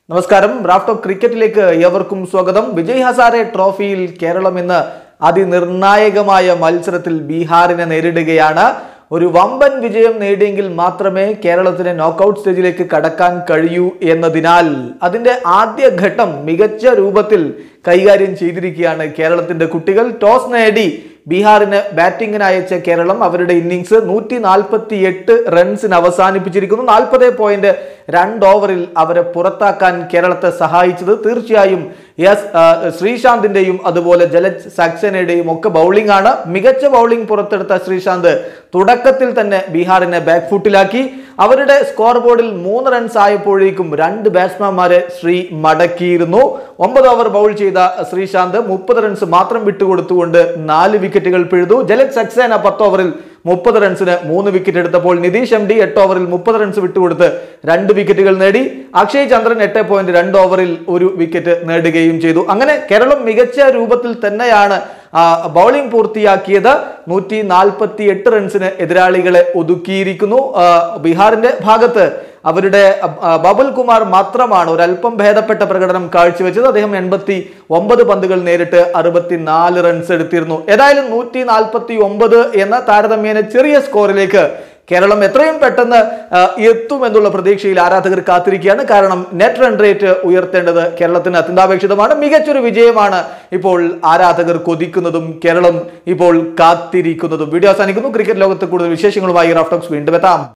നമസ്കാരം റാഫ്റ്റോ ക്രിക്കറ്റിലേക്ക് ഏവർക്കും സ്വാഗതം വിജയ് ഹസാരെ ട്രോഫിയിൽ കേരളം ഇന്ന് അതിനിർണായകമായ മത്സരത്തിൽ ബീഹാറിനെ നേരിടുകയാണ് ഒരു വമ്പൻ വിജയം നേടിയെങ്കിൽ മാത്രമേ കേരളത്തിന് നോക്കൌട്ട് സ്റ്റേജിലേക്ക് കടക്കാൻ കഴിയൂ എന്നതിനാൽ അതിന്റെ ആദ്യ ഘട്ടം മികച്ച രൂപത്തിൽ കൈകാര്യം ചെയ്തിരിക്കുകയാണ് കേരളത്തിന്റെ കുട്ടികൾ ടോസ് നേടി ബീഹാറിന് ബാറ്റിംഗിന് അയച്ച കേരളം അവരുടെ ഇന്നിങ്സ് നൂറ്റി നാൽപ്പത്തി എട്ട് റൺസിന് അവസാനിപ്പിച്ചിരിക്കുന്നു നാൽപ്പത് പോയിന്റ് രണ്ട് ഓവറിൽ അവരെ പുറത്താക്കാൻ കേരളത്തെ സഹായിച്ചത് തീർച്ചയായും എസ് ആ, ശ്രീശാന്തിന്റെയും അതുപോലെ ജലജ് സക്സേനയുടെയും ഒക്കെ ബൗളിംഗ് ആണ് മികച്ച ബൗളിംഗ് പുറത്തെടുത്ത ശ്രീശാന്ത് തുടക്കത്തിൽ തന്നെ ബീഹാറിനെ ബാക്ക് ഫുട്ടിലാക്കി അവരുടെ സ്കോർ ബോർഡിൽ മൂന്ന് റൺസ് ആയപ്പോഴേക്കും രണ്ട് ബാറ്റ്സ്മാൻമാരെ ശ്രീ മടക്കിയിരുന്നു ഒമ്പത് ഓവർ ബൗൾ ചെയ്ത ശ്രീശാന്ത് മുപ്പത് റൺസ് മാത്രം വിട്ടുകൊടുത്തുകൊണ്ട് നാല് വിക്കറ്റുകൾ പിഴുതു ജലജ് സക്സേന പത്ത് ഓവറിൽ മുപ്പത് റൺസിന് മൂന്ന് വിക്കറ്റ് എടുത്തപ്പോൾ നിതീഷ് എം ഡി എട്ട് ഓവറിൽ മുപ്പത് റൺസ് വിട്ടുകൊടുത്ത് രണ്ട് വിക്കറ്റുകൾ നേടി അക്ഷയ് ചന്ദ്രൻ എട്ട് പോയിന്റ് രണ്ട് ഓവറിൽ ഒരു വിക്കറ്റ് നേടുകയും ചെയ്തു അങ്ങനെ കേരളം മികച്ച രൂപത്തിൽ തന്നെയാണ് ആ, ബൗളിംഗ് പൂർത്തിയാക്കിയത് നൂറ്റി നാൽപ്പത്തി എട്ട് റൺസിന് എതിരാളികളെ ഒതുക്കിയിരിക്കുന്നു ആ, ബീഹാറിന്റെ ഭാഗത്ത് അവരുടെ ആ, ബബുൽ കുമാർ മാത്രമാണ് ഒരല്പം ഭേദപ്പെട്ട പ്രകടനം കാഴ്ചവെച്ചത് അദ്ദേഹം എൺപത്തി ഒമ്പത് പന്തുകൾ നേരിട്ട് അറുപത്തിനാല് റൺസ് എടുത്തിരുന്നു ഏതായാലും നൂറ്റി നാൽപ്പത്തി ഒമ്പത് എന്ന താരതമ്യേന ചെറിയ സ്കോറിലേക്ക് കേരളം എത്രയും പെട്ടെന്ന് ആ, എത്തുമെന്നുള്ള പ്രതീക്ഷയിൽ ആരാധകർ കാത്തിരിക്കുകയാണ് കാരണം നെറ്റ് റൺ റേറ്റ് ഉയർത്തേണ്ടത് കേരളത്തിന് അത്യന്താപേക്ഷിതമാണ് മികച്ചൊരു വിജയമാണ് ഇപ്പോൾ ആരാധകർ കൊതിക്കുന്നതും കേരളം ഇപ്പോൾ കാത്തിരിക്കുന്നതും വീഡിയോ അവസാനിക്കുന്നു ക്രിക്കറ്റ് ലോകത്ത് കൂടുതൽ വിശേഷങ്ങളുമായി റാഫ്റ്റോക്സ് വീണ്ടും എത്താം